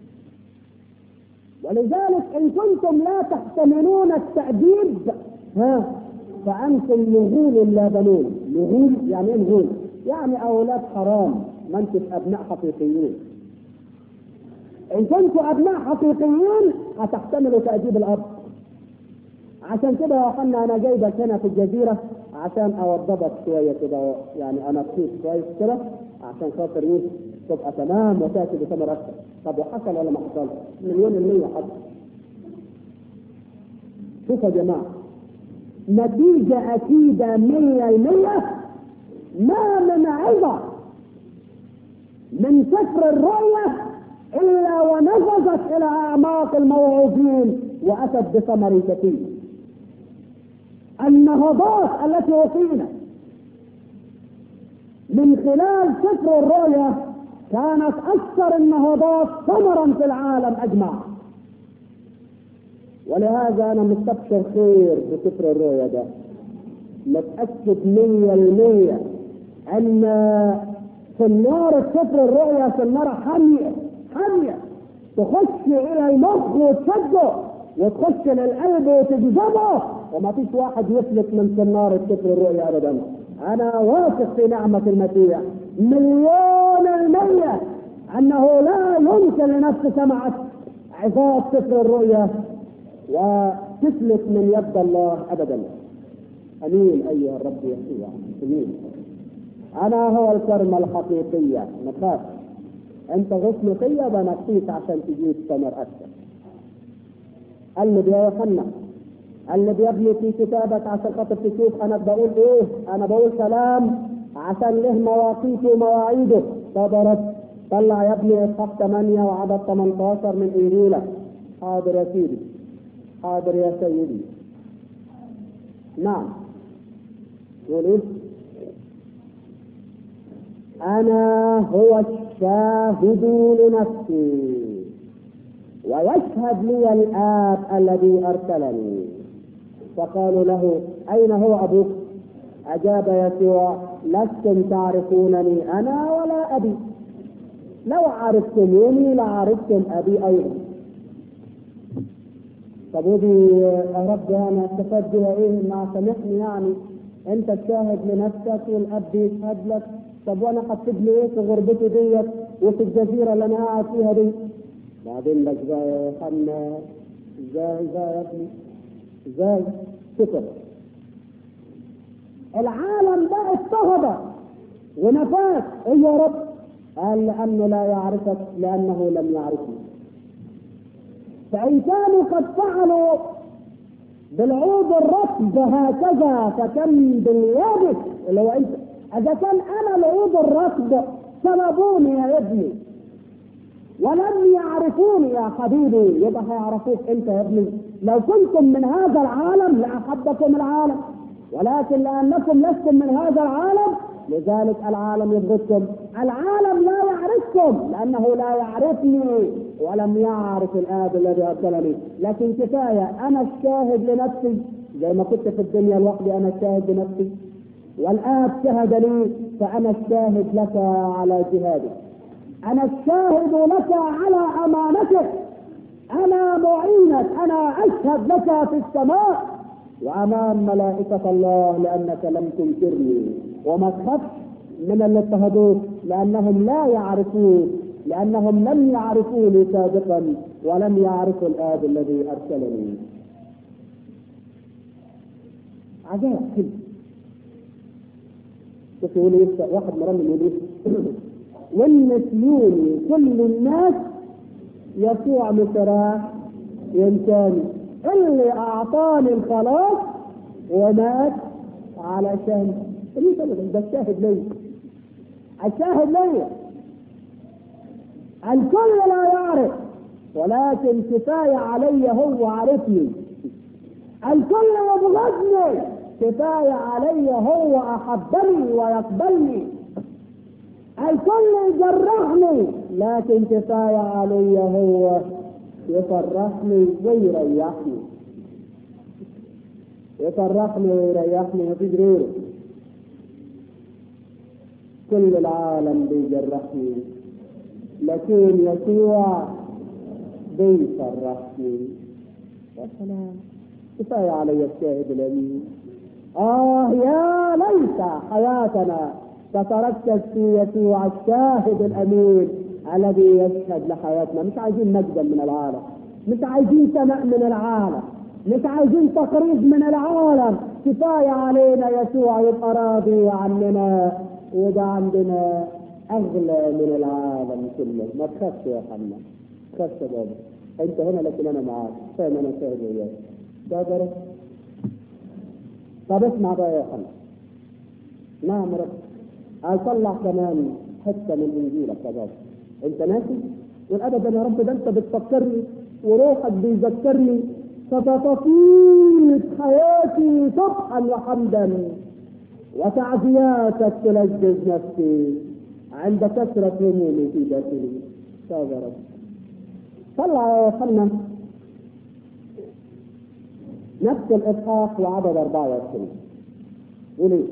ولذلك ان كنتم لا تحتملون التأديب ها فانتم لغول لا بنون لغول يعني ايه لغول؟ يعني اولاد حرام ما انتم ابناء حقيقيين ان كنتم ابناء حقيقيين هتحتملوا تأديب الاب عشان كده يا يوحنا انا جايبك هنا في الجزيره عشان اوضبك شويه كده يعني انا كويس كويس كده عشان خاطر ايه تبقى تمام وتاتي بثمر اكثر طب وحصل ولا ما حصلش؟ مليون المية حصل شوفوا يا جماعه نتيجة أكيدة مية المية ما من عظة من سفر الرؤية إلا ونفذت إلى أعماق الموعوظين وأتت بثمر كثير النهضات التي أقيمت من خلال سفر الرؤيا كانت أكثر النهضات ثمرا في العالم أجمع ولهذا أنا مستبشر خير بسفر الرؤيا ده متأكد مية المية أن في النار سفر الرؤيا في النار حامية حامية تخش إلى المخ وتشده وتخش للقلب وتجذبه وما فيش واحد يفلت من سنارة سفر الرؤيا أبدا أنا واثق في نعمة المسيح مليون المية أنه لا يمكن لنفس سمعت عظات سفر الرؤيا وتفلت من يد الله أبدا أمين أيها الرب يسوع أمين أنا هو الكرمة الحقيقية ما تخاف أنت غصن فيا بنقيك عشان تجيب ثمر أكثر قلب يا يوحنا قلب يا ابني في كتابك عشان خاطر تشوف انا بقول ايه انا بقول كلام عشان له مواقيته ومواعيده صدرت طلع يا ابني اصحاح 8 وعدد 18 من انجيلك حاضر يا سيدي حاضر يا سيدي نعم يقول ايه انا هو الشاهد لنفسي ويشهد لي الآب الذي أرسلني فقالوا له أين هو أبوك؟ أجاب يسوع لستم تعرفونني أنا ولا أبي لو عرفتموني لعرفتم أبي أيضا طب ودي يا رب أنا استفدت بيها إيه ما سامحني يعني أنت تشاهد لنفسك والأب يشهد لك طب وأنا حسيت لي إيه في غربتي ديت وفي الجزيرة اللي أنا قاعد فيها دي بعدين لك بقى يا حنا ازاي ازاي يا ابني ازاي شكر العالم ده اضطهد ونفاك ايه يا رب قال لانه لا يعرفك لانه لم يعرفني فان كانوا قد فعلوا بالعود الرطب هكذا فكم باليابس اللي هو انت اذا كان انا العود الرطب سببوني يا ابني ولم يعرفوني يا حبيبي يبقى هيعرفوك انت يا ابني لو كنتم من هذا العالم لاحبكم العالم ولكن لانكم لستم من هذا العالم لذلك العالم يبغضكم العالم لا يعرفكم لانه لا يعرفني ولم يعرف الاب الذي ارسلني لكن كفايه انا الشاهد لنفسي زي ما كنت في الدنيا لوحدي انا الشاهد لنفسي والاب شهد لي فانا الشاهد لك على جهادك أنا الشاهد لك على أمانتك أنا معينك أنا أشهد لك في السماء وأمام ملائكة الله لأنك لم تنكرني وما تخافش من اللي اضطهدوك لأنهم لا يعرفون لأنهم لم يعرفوني سابقا ولم يعرفوا الآب الذي أرسلني عجائب كده شوف يقول ايه واحد مرمي يقول ايه والنسيوني كل الناس يسوع مصراح ينساني اللي اعطاني الخلاص ومات علشان ليه ده الشاهد ليا الشاهد ليا الكل لا يعرف ولكن كفاية علي هو عرفني الكل يبغضني كفاية علي هو أحبني ويقبلني الكل يجرحني لكن كفاية علي هو يفرحني ويريحني يفرحني ويريحني مفيش غيره كل العالم بيجرحني لكن يسوع بيفرحني يا سلام كفاية علي الشاهد الأمين آه يا ليت حياتنا تتركز في يسوع الشاهد الامين الذي يشهد لحياتنا مش عايزين مجدا من العالم مش عايزين ثناء من العالم مش عايزين تقريب من العالم كفايه علينا يسوع يبقى راضي عننا وده عندنا اغلى من العالم كله ما تخافش يا حنا تخافش يا بابا انت هنا لكن انا معاك فاهم انا شاهد وياك تقدر طب اسمع بقى يا حنا نعم رب هيطلع كمان حته من انجيلك يا بابا انت ناسي؟ يقول ابدا يا رب ده انت بتفكرني وروحك بيذكرني فتفيض حياتي صبحا وحمدا وتعزياتك تلذذ نفسي عند كثرة همومي في داخلي يا رب طلع يا يوحنا نفس الإسحاق وعدد 24 يقول ايه؟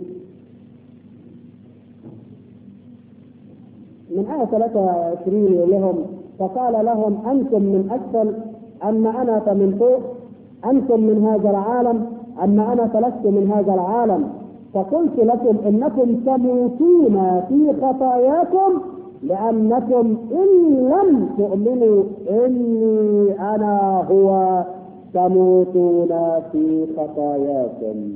من آية 23 يقول لهم فقال لهم أنتم من أسفل أما أنا فمن فوق أنتم من هذا العالم أما أنا فلست من هذا العالم فقلت لكم إنكم تموتون في خطاياكم لأنكم إن لم تؤمنوا إني أنا هو تموتون في خطاياكم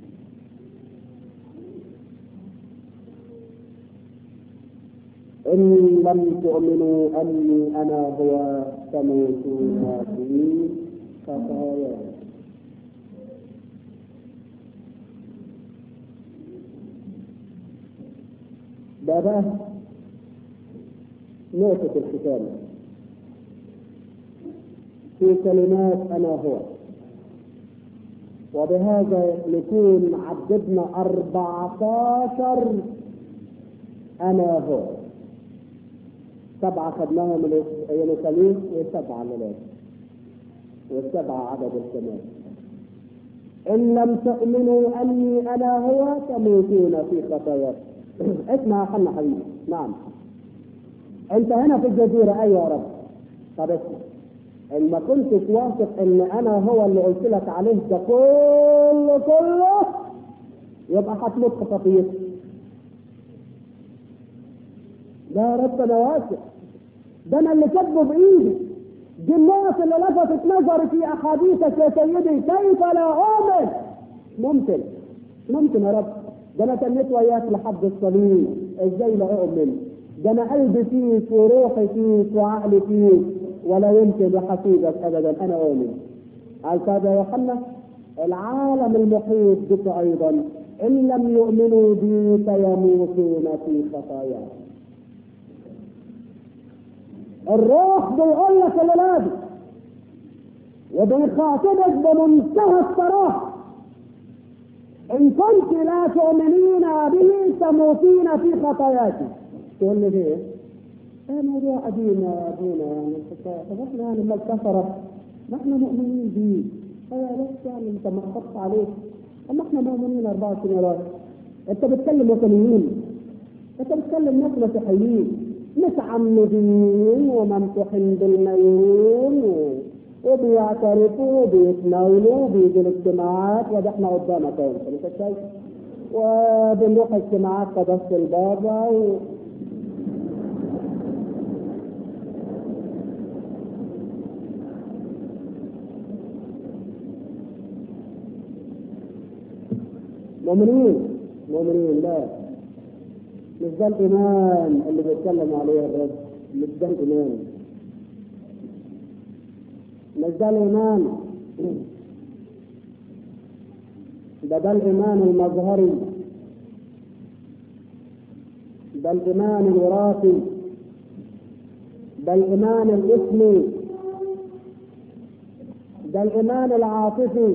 إن لم تؤمنوا أني أنا هو تموتون في خطاياكم ده بقى نقطة الختام في كلمات أنا هو وبهذا نكون عددنا أربعتاشر أنا هو سبعة خدناهم من يوم الخميس وسبعة ليلات والسبعة عدد الكمال إن لم تؤمنوا أني أنا هو تموتون في خطاياكم اسمع يا حنا حبيبي نعم أنت هنا في الجزيرة أيوة يا رب طب اسمع إن ما كنتش واثق إن أنا هو اللي قلت لك عليه ده كله كله يبقى هتموت في خطيتك ده يا رب أنا واثق ده أنا اللي كاتبه بإيدي دي الناس اللي لفتت نظري في احاديثك يا سيدي كيف لا اؤمن ممكن ممكن يا رب ده انا تنيت وياك لحد الصليب ازاي لا اؤمن ده انا قلبي فيك وروحي فيك وعقلي فيك ولا يمكن بحسيبك ابدا انا اؤمن قال كذا يا يوحنا العالم المحيط بك ايضا ان لم يؤمنوا بي فيموتون في خطاياهم الروح بيقول لك الليله دي وبيخاطبك بمنتهى الصراحه ان كنت لا تؤمنين به تموتين في خطاياك تقول لي ليه؟ ايه موضوع قديم يا ابونا يعني طب احنا يعني ما الكفره ما احنا مؤمنين به ايه بس يعني انت ما خطط عليك اما احنا مؤمنين 24 سنوات انت بتكلم وثنيين انت بتكلم ناس مسيحيين متعمدين وممسوحين بالميمون وبيعترفوا وبيتناولوا وبيجوا الاجتماعات وده احنا قدامك اهو انت مش شايف وبنروح اجتماعات قداسة البابا و... مؤمنين مؤمنين لا مش ده الايمان اللي بيتكلم عليه الرب مش ده الايمان مش ده الايمان ده ده الايمان المظهري ده الايمان الوراثي ده الايمان الاسمي ده الايمان العاطفي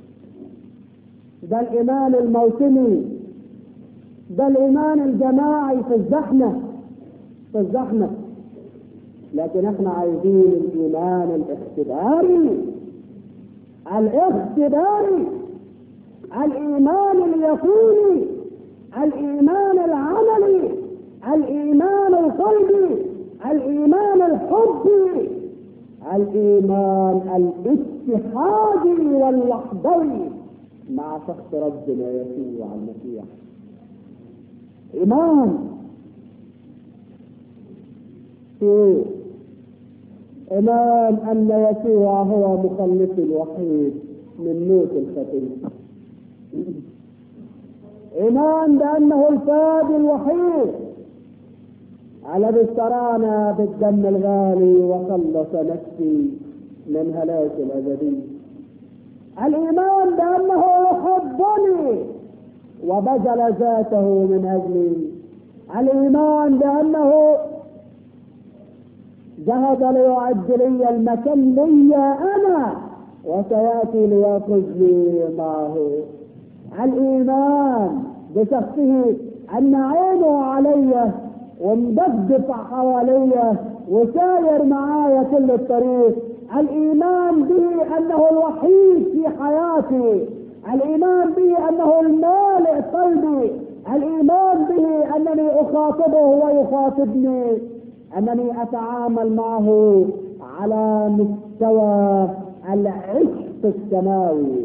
ده الايمان الموسمي ده الايمان الجماعي في الزحمه في الزحمه لكن احنا عايزين الايمان الاختباري الاختباري الايمان اليقيني الايمان العملي الايمان القلبي الايمان الحبي الايمان الاتحادي واللحظوي مع شخص ربنا يسوع المسيح إيمان في إيمان أن يسوع هو مخلص الوحيد من موت الخطية إيمان بأنه الفادي الوحيد الذي اشترانا بالدم الغالي وخلص نفسي من هلاك الأبدي الإيمان بأنه يحبني وبذل ذاته من أجلي الإيمان بأنه ذهب ليعد لي المكان لي أنا وسيأتي ليأخذني معه الإيمان بشخصه أن عينه علي ومدبب حوالي وساير معايا كل الطريق الإيمان به أنه الوحيد في حياتي الإيمان به أنه المالئ قلبي الإيمان به أنني أخاطبه ويخاطبني أنني أتعامل معه على مستوى العشق السماوي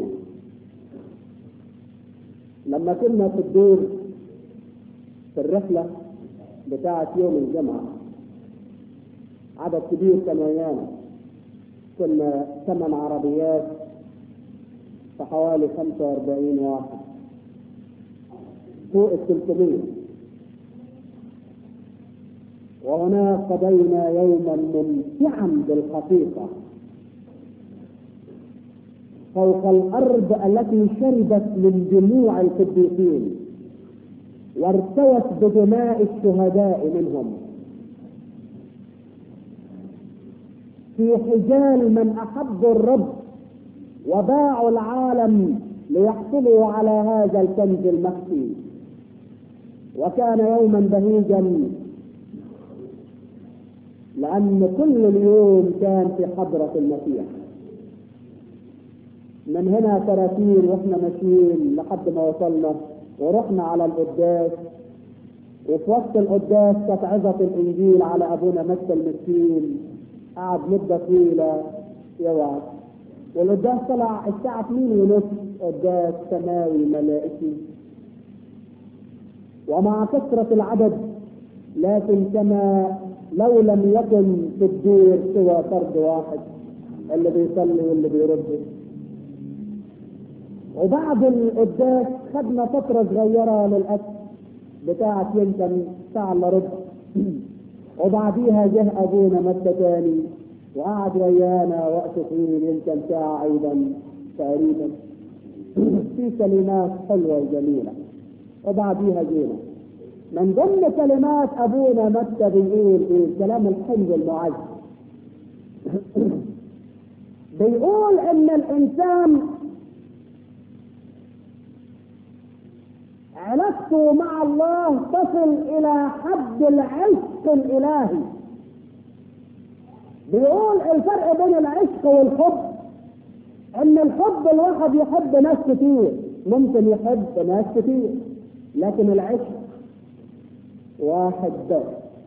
لما كنا في الدور في الرحلة بتاعة يوم الجمعة عدد كبير كان ويانا كنا ثمان عربيات فحوالي 45 واحد فوق ال 300 وهناك قضينا يوما ممتعا بالحقيقة فوق الأرض التي شربت من دموع القديسين وارتوت بدماء الشهداء منهم في حجال من أحبوا الرب وباعوا العالم ليحصلوا على هذا الكنز المخفي وكان يوما بهيجا لأن كل اليوم كان في حضرة المسيح من هنا كراتين واحنا ماشيين لحد ما وصلنا ورحنا على القداس وفي وسط القداس كانت عظة الإنجيل على أبونا مكة المسكين قعد مدة طويلة يوعظ والقداس طلع الساعة 2 ونص قداس سماوي ملائكي ومع كثرة العدد لكن كما لو لم يكن في الدير سوى فرد واحد اللي بيصلي واللي بيرد وبعد القداس خدنا فترة صغيرة للأكل بتاعة يمكن ساعة الا ربع وبعديها جه أبونا متى تاني وقعد ويانا وقت طويل يمكن ساعة أيضا تقريبا في كلمات حلوة وجميلة وبعديها جينا من ضمن كلمات أبونا متى بيقول إيه الكلام الحلو المعز بيقول إن الإنسان علاقته مع الله تصل إلى حد العشق الإلهي بيقول الفرق بين العشق والحب ان الحب الواحد يحب ناس كتير ممكن يحب ناس كتير لكن العشق واحد بس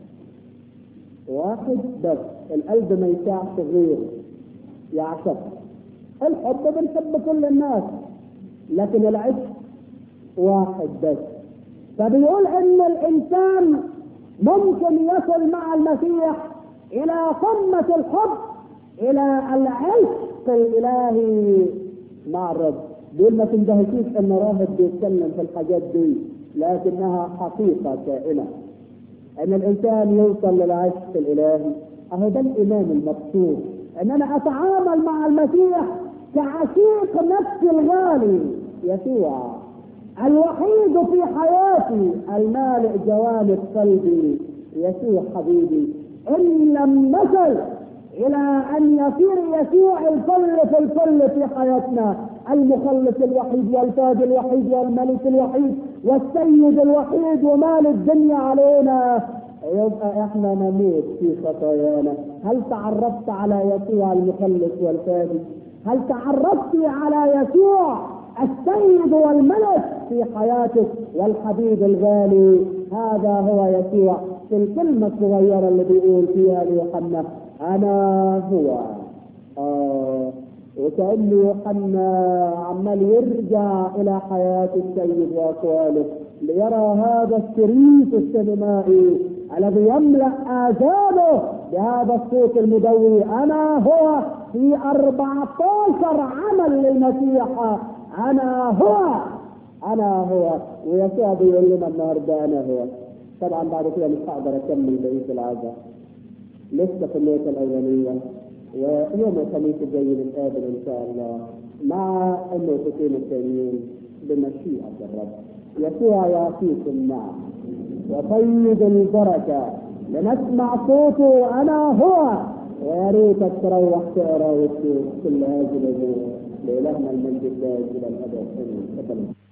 واحد بس القلب ما يسعش غيره يعشق الحب بنحب كل الناس لكن العشق واحد بس فبيقول ان الانسان ممكن يصل مع المسيح الى قمة الحب الى العشق الالهي مع الرب بيقول ما تندهشوش ان راهب بيتكلم في الحاجات دي لكنها حقيقة كائنة ان الانسان يوصل للعشق الالهي اهو ده الايمان المبسوط ان انا اتعامل مع المسيح كعشيق نفسي الغالي يسوع الوحيد في حياتي المالئ جوانب قلبي يسوع حبيبي ان لم نصل الى ان يصير يسوع الكل في الكل في حياتنا المخلص الوحيد والفاز الوحيد والملك الوحيد والسيد الوحيد ومال الدنيا علينا يبقى احنا نموت في خطايانا هل تعرفت على يسوع المخلص والفاز هل تعرفت على يسوع السيد والملك في حياتك والحبيب الغالي هذا هو يسوع في الكلمة الصغيرة اللي بيقول فيها ليوحنا أنا هو آه وكأن يوحنا عمال يرجع إلى حياة السيد وأقواله ليرى هذا الشريط السينمائي الذي يملأ آذانه بهذا الصوت المدوي أنا هو في 14 عمل للمسيح أنا هو أنا هو ويسوع بيقول لنا النهارده أنا هو طبعا بعد كده مش هقدر أكمل بقية العزاء لسه في النية الأولانية ويوم الخميس الجاي نتقابل إن شاء الله مع النقطتين التانيين بمشيئة الرب يسوع يعطيكم النعم وطيب البركة لنسمع صوته أنا هو ويا ريتك تروح تقرا وتشوف كل هذه الامور لإلهنا المجد الدائم إلى الأبد آمين